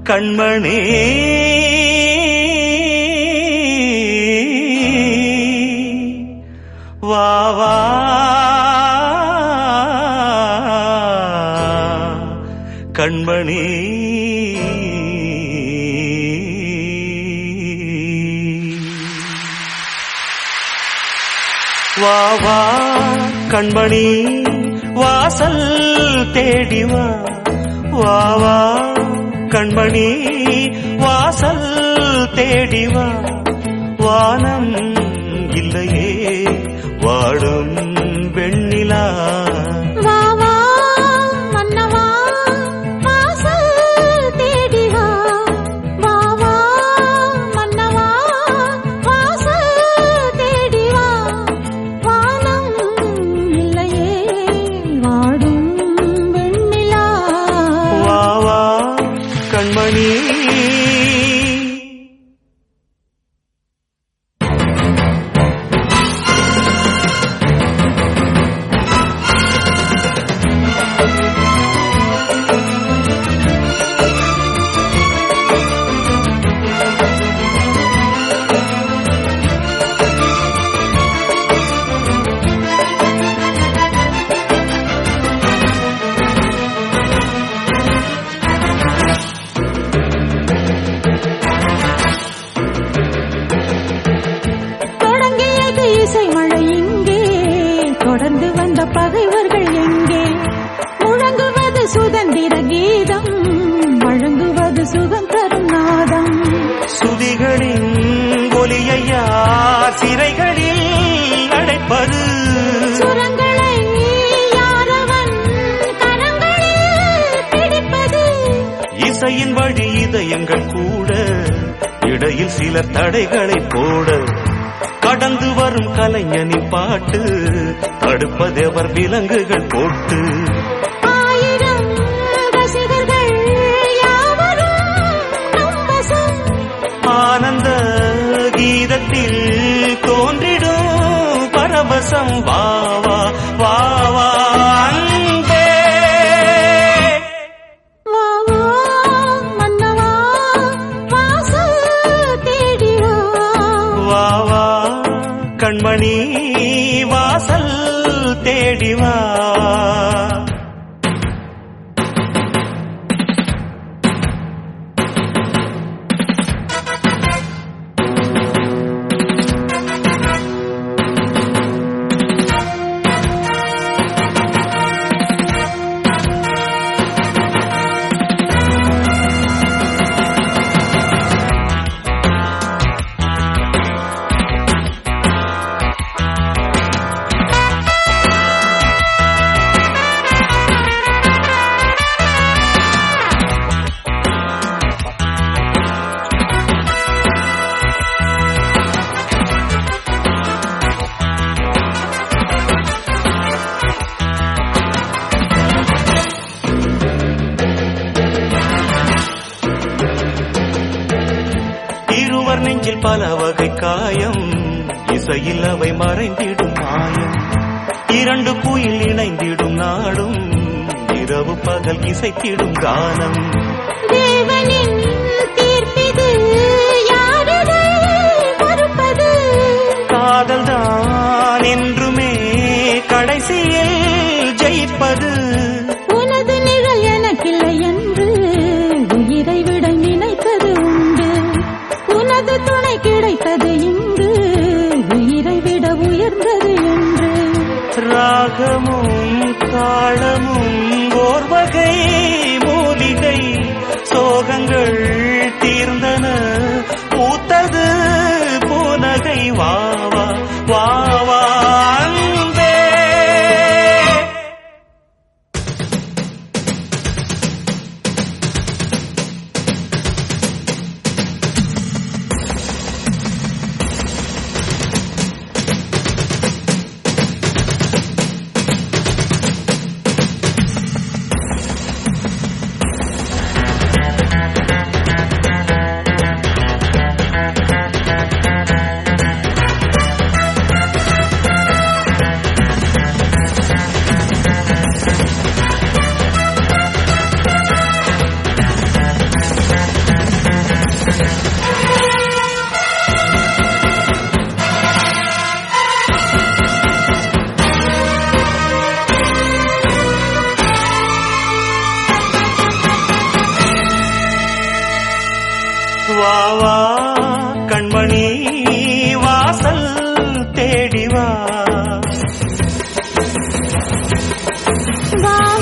கண்மணி வா வா கண்மணி வா வா கண்மணி வாசல் தேடி வா வா வா கண்மணி வாசல் தேடி வா வானம் இல்லையே வாடும் வெண்ணிலா வா வா மன்னவா வாசல் தேடி வா வா வா மன்னவா வாசல் தேடி வா வானம் இல்லையே வாடும் வெண்ணிலா வா வா கண்மணி தொடங்கியது இசை மழை இங்கே தொடர்ந்து வந்த பகைவர்கள் எங்கே முழங்குவது சுதந்திர கீதம் வழங்குவது சுகம் தரும் நாதம் சுதிகளின் ஒலியையா சிறைகளில் அடைப்பது சுரங்களை யாரவன் கரங்களில் பிடிப்பது இசையின் வழி இதயங்கள் கூட இடையில் சிலர் தடைகளை போட கடந்து வரும் கலைஞனின் பாட்டு தடுப்பதெவர் விலங்குகள் போட்டு ஆயிரம் ரசிகர்கள் யாவரும் நம் வசம் ஆனந்த கீதத்தில் தோன்றிடும் பரவசம் வா வா வா வா அன்பே வா வா மன்னவா வாசல் தேடி வா வா வா கண்மணி வாசல் தேடி வா இருவர் நெஞ்சில் பல வகை காயம் இசையில் அவை மறைந்திடும் மாயம் இரண்டு குயில் இணைந்திடும் நாடும் இரவு பகல் இசைத்திடும் கானம் தேவனின் தீர்ப்பிது யாரது மறுப்பது காதல் தான் என்றுமே கடைசியில் ஜெயிப்பது உனது நிழல் எனக்கில்லை என்று உயிரை விட நினைத்தது உண்டு உனது துணை கிடைத்தது இங்கு உயிரை விட உயர்ந்தது என்று ராகமும் தாளமும் ஓர் வகை மூலிகை சோகங்கள் தீர்ந்தன பூத்தது பூனகை வா வா வா வா அன்பே வா